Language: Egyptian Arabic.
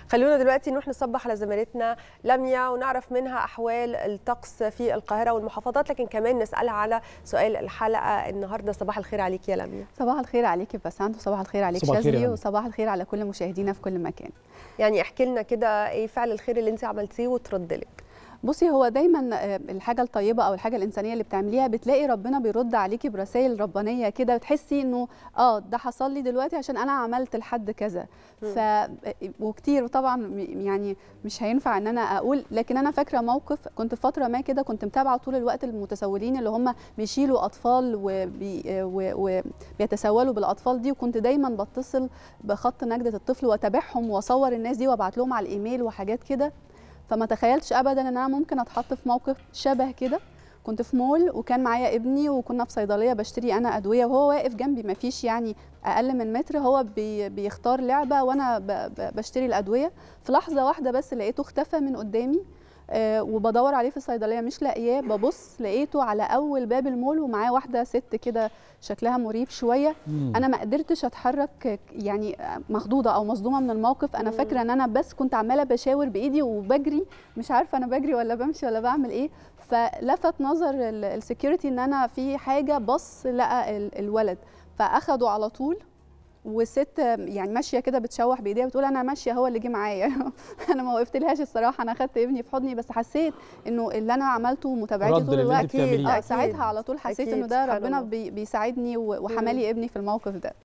خلونا دلوقتي نروح نصبح على زميلتنا لميا ونعرف منها احوال الطقس في القاهره والمحافظات لكن كمان نسالها على سؤال الحلقه النهارده صباح الخير عليك يا لميا صباح الخير عليك بسنت وصباح الخير عليك صباح الخير يا شاذلي لميا. وصباح الخير على كل مشاهدينا في كل مكان يعني احكي لنا كده ايه فعل الخير اللي انت عملتيه وترد لك بصي هو دايما آه، الحاجه الطيبه او الحاجه الانسانيه اللي بتعمليها بتلاقي ربنا بيرد عليكي برسائل ربانيه كده وتحسي انه اه ده حصل لي دلوقتي عشان انا عملت لحد كذا ف وكتير طبعا م- يعني مش هينفع ان انا اقول لكن انا فاكره موقف كنت في فتره ما كده كنت متابعه طول الوقت المتسولين اللي هم بيشيلوا اطفال وبي و- وبيتسولوا بالاطفال دي وكنت دايما بتصل بخط نجده الطفل واتابعهم واصور الناس دي وابعت لهم على الايميل وحاجات كده فما تخيلتش ابدا ان انا ممكن اتحط في موقف شبه كده كنت في مول وكان معايا ابني وكنا في صيدليه بشتري انا ادويه وهو واقف جنبي ما فيش يعني اقل من متر هو بي بيختار لعبه وانا ب ب بشتري الادويه في لحظه واحده بس لقيته اختفى من قدامي آه وبدور عليه في الصيدليه مش لاقياه ببص لقيته على اول باب المول ومعاه واحده ست كده شكلها مريب شويه انا ما قدرتش اتحرك يعني مخضوضه او مصدومه من الموقف انا مم. فاكره ان انا بس كنت عماله بشاور بايدي وبجري مش عارفه انا بجري ولا بمشي ولا بعمل ايه فلفت نظر السكيورتي ان انا في حاجه بص لقى ال- الولد فاخده على طول وست يعني ماشيه كده بتشوح بايديها بتقول انا ماشيه هو اللي جه معايا انا ما وقفت لهاش الصراحه انا اخدت ابني في حضني بس حسيت انه اللي انا عملته ومتابعتي رد طول للي الوقت انت بتعمليه. اه أكيد. ساعتها على طول حسيت أكيد، انه ده سبحان ربنا الله. بي- بيساعدني و- وحمالي ابني في الموقف ده